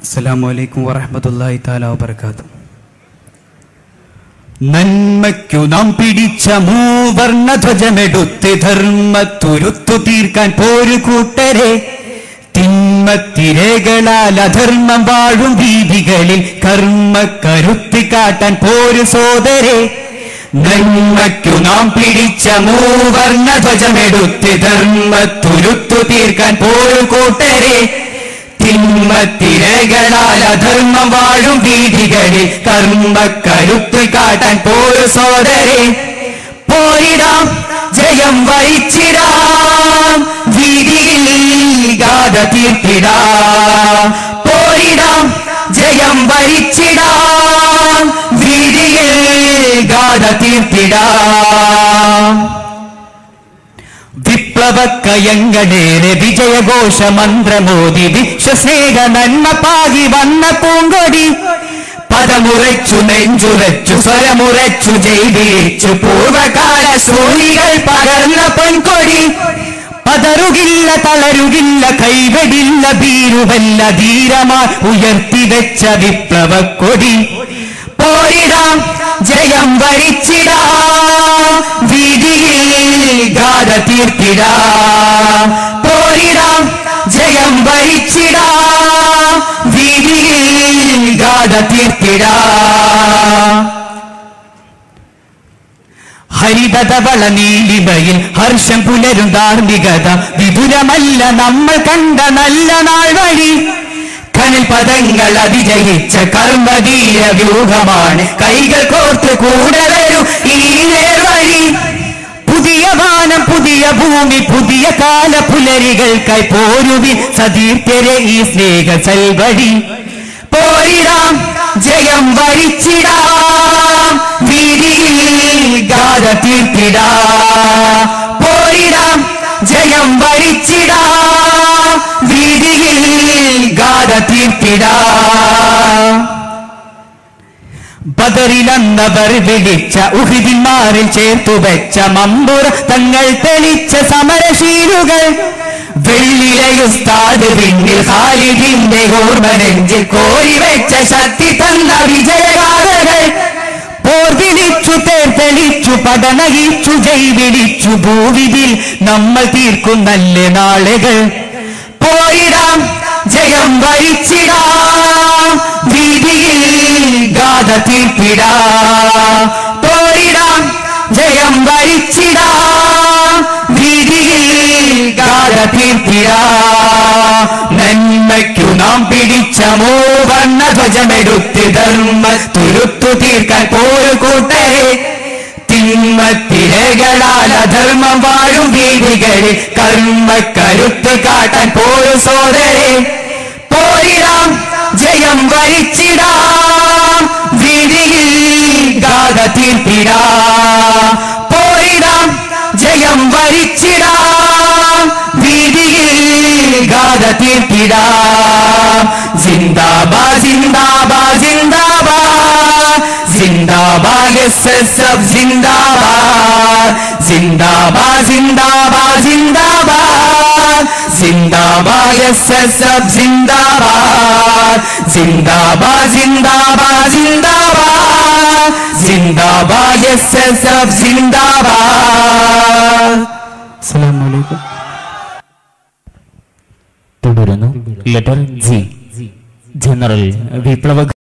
അസ്സലാമു അലൈക്കും വറഹ്മത്തുള്ളാഹി തആല വബറകാത്തു നന്മയ്ക്കു നാം പിടിച്ച മൂവർണ്ണ ധ്വജമെടുത്ത് ധർമ്മത്തുരുത്തു തീർക്കാൻ പോരു കൂട്ടരെ തിന്മത്തിരകളാൽ അധർമ്മം വാഴും വീതികളിൽ കർമ്മ കരുത്തി കാട്ടാൻ പോരു സോദരെ നന്മയ്ക്കു നാം പിടിച്ച മൂവർണ്ണ ധ്വജമെടുത്ത് ധർമ്മത്തുരുത്തു തീർക്കാൻ പോരു കൂട്ടരെ തിന്മത്തിരകളാൽ അധർമ്മം വാഴും വീതികളിൽ കർമ്മ കരുത്ത് കാട്ടാൻ പോരു സോദരെ പോരിടാം ജയം വഹിച്ചിടാം വീതിയിൽ ഗാഥ തീർത്തിടാം പോരിടാം ജയം വഹിച്ചിടാം വീതിയിൽ ഗാഥ തീർത്തിടാം വിപ്ലവക്കയങ്ങളേറെ വിജയഘോഷ മന്ത്രമോദി വിശ്വസ്നേഹ നന്മ പാകി വന്ന പൂങ്കൊടി പദമുറച്ചു നെഞ്ചുറച്ചു സ്വരമുറച്ചു ജൈവിളിച്ചു പൂർവകാല സൂലികൾ പകർന്ന പൊൻകൊടി പതറുകില്ല തളരുകില്ല കൈവടില്ല ഭീരുവല്ല ധീരമായി ഉയർത്തി വെച്ച വിപ്ലവക്കൊടി പോരിടാം ജയം വരിച്ചിടാം വീതിയിൽ ഗാഥ തീർത്തിടാം പോരിടാം ജയം വരിച്ചിടാം വീതിയിൽ ഗാഥ തീർത്തിടാം ഹരിതവള നീലിമയിൽ ഹർഷം പുലരും ധാർമ്മികത വിപുലമല്ല നമ്മൾ കണ്ട നല്ല നാൾ വഴി കനൽ പദങ്ങൾ അതിജയിച്ച കർമ്മധീര വ്യൂഹമാണ് കൈകൾ കോർത്ത് കൂടെ വരൂ ഈ നേർവഴി പുതിയ വാനം പുതിയ ഭൂമി പുതിയ കാല പുലരികൾക്കായി പോരുവി സതീർത്ഥരെ ഈ സ്നേഹ ചൽവഴി പോരിടാം ജയം വരിച്ചിടാം വീതിയിൽ ഗാഥ തീർത്തിടാം പോരിടാം ജയം വരിച്ചിടാം വീതിയിൽ ഗാഥ തീർത്തിടാം ബദറിലന്നവർ വിളിച്ച ഉഹിദിന്മാരിൽ ചേർത്തു വെച്ച മമ്പുറ തങ്ങൾ തെളിച്ച സമരശീലുകൾ വെള്ളിലയുസ്താദ് പിന്നിൽ ഖാലിദിന്റെ ഓർമ്മ നെഞ്ചിൽ കോരി വെച്ച ശക്തി തന്ന വിജയഗാഥകൾ പോർ വിളിച്ചു തേർ തെളിച്ചു പടനയിച്ചു ജയ് വിളിച്ചു ഭൂവിതിൽ നമ്മൾ തീർക്കും നല്ല നാളുകൾ പോയിടാം ജയം വരിച്ചിടാം വീതിയിൽ ഗാഥ തീർത്തിടാം പോയിടാം ജയം വരിച്ചിടാം വീതിയിൽ ഗാഥ തീർത്തിടാം നന്മയ്ക്കു നാം പിടിച്ച മൂവർണ്ണ ധ്വജമെടുത്ത് ധർമ്മ തുരുത്തു തീർക്കാൻ പോരു കൂട്ടരെ തിന്മത്തിരകളാൽ അധർമ്മം വാഴും വീതികളിൽ കർമ്മ കരുത്ത് കാട്ടാൻ പോരു സോദരെ പോരിടാം ജയം വരിച്ചിടാം വീതിയിൽ ഗാഥ തീർത്തിടാം പോരിടാം ജയം വരിച്ചിടാം വീതിയിൽ ഗാഥ തീർത്തിടാം ജിന്ദാബാ ജിന്ദാബാ ജിന്ദാബാ ജിന്ദാബാദ് എസ് എസ് എഫ് ജിന്ദാബാദ് ജിന്ദാബാദ് ജിന്ദാബാദ് ജിന്ദാബാദ് ജിന്ദാബാദ് എസ് എസ് എഫ് ജിന്ദാബാദ് ജിന്ദാബാദ് ജിന്ദാബാദ് ജിന്ദാബാദ് ജിന്ദാബാദ് എസ് എസ് എഫ് ജിന്ദാബാദ് അസ്സലാമു അലൈക്കും തുടരുന്നു ലെറ്റർ ജി ജനറൽ വിപ്ലവ